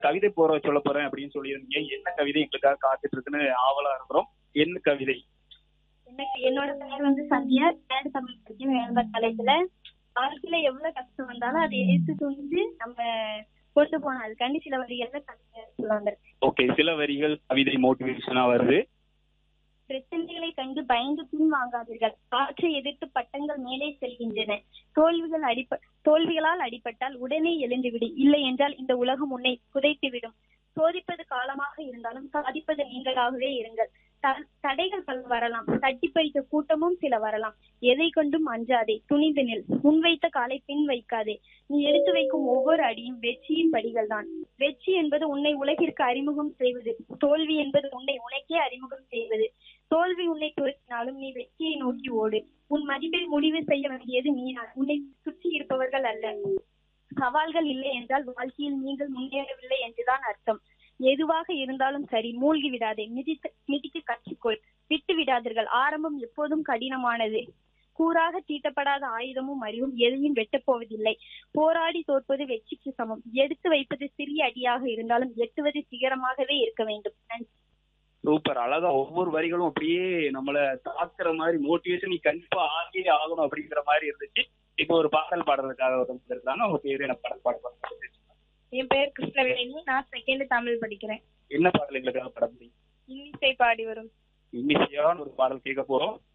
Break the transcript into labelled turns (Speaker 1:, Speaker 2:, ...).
Speaker 1: கவிதை போற சொல்ல போறேன் அப்படின்னு சொல்லியிருந்தீங்க என்ன கவிதை எங்களுக்காக காத்துட்டு இருக்குன்னு ஆவலா இருக்கிறோம் என்ன கவிதை
Speaker 2: எனக்கு என்னோட பெயர் வந்து சந்தியா தேர்ட் தமிழ் படிக்கும் வேலை காலேஜ்ல வாழ்க்கையில எவ்வளவு கஷ்டம் வந்தாலும் அதை எடுத்து துணிஞ்சு நம்ம கொண்டு போனோம் அதுக்காண்டி சில வரிகள்ல கவிதை சொல்ல வந்திருக்கேன்
Speaker 1: ஓகே சில வரிகள் கவிதை மோட்டிவேஷனா வருது
Speaker 2: பிரச்சனைகளை கண்டு பயந்து பின் வாங்காதீர்கள் காற்றை எதிர்த்து பட்டங்கள் மேலே செல்கின்றன தோல்விகள் அடிப்ப தோல்விகளால் அடிபட்டால் உடனே எழுந்துவிடு இல்லை என்றால் இந்த உலகம் உன்னை புதைத்து விடும் சோதிப்பது காலமாக இருந்தாலும் சாதிப்பது நீங்களாகவே இருங்கள் த- தடைகள் பல வரலாம் தட்டி பறித்த கூட்டமும் சில வரலாம் எதை கொண்டும் அஞ்சாதே துணிந்து நில் முன்வைத்த காலை பின் வைக்காதே நீ எடுத்து வைக்கும் ஒவ்வொரு அடியும் வெற்றியின் படிகள் தான் வெற்றி என்பது உன்னை உலகிற்கு அறிமுகம் செய்வது தோல்வி என்பது உன்னை உனக்கே அறிமுகம் செய்வது தோல்வி உன்னை துரத்தினாலும் நீ வெற்றியை நோக்கி ஓடு உன் மதிப்பை முடிவு செய்ய வேண்டியது நீதான் உன்னை சுற்றி இருப்பவர்கள் அல்ல சவால்கள் இல்லை என்றால் வாழ்க்கையில் நீங்கள் முன்னேறவில்லை என்றுதான் அர்த்தம் எதுவாக இருந்தாலும் சரி மூழ்கி விடாதே மிதித்து மிதித்து கற்றுக்கொள் விட்டு விடாதீர்கள் ஆரம்பம் எப்போதும் கடினமானது கூறாக தீட்டப்படாத ஆயுதமும் அறிவும் எதையும் வெட்டப் போவதில்லை போராடி தோற்பது வெற்றிக்கு சமம் எடுத்து வைப்பது சிறிய அடியாக இருந்தாலும் எட்டுவது சிகரமாகவே இருக்க வேண்டும் நன்றி
Speaker 1: சூப்பர் அழகா ஒவ்வொரு வரிகளும் அப்படியே நம்மள தாக்குற மாதிரி மோட்டிவேஷன் நீ கண்டிப்பா ஆகியே ஆகணும் அப்படிங்கிற மாதிரி இருந்துச்சு இப்போ ஒரு பாடல் பாடுறதுக்காக ஒருத்தவங்க இருக்காங்க அவங்க பேரு என்ன பாடல் பாட போறாங்க?
Speaker 2: என் பேர் கிருஷ்ணவேணி நான் செகண்ட் தமிழ் படிக்கிறேன்
Speaker 1: என்ன பாடல் எங்களுக்காக பாட முடியும்
Speaker 2: இன்னிசை பாடி வரும்
Speaker 1: இன்னிசையான ஒரு பாடல் கேட்க போறோம்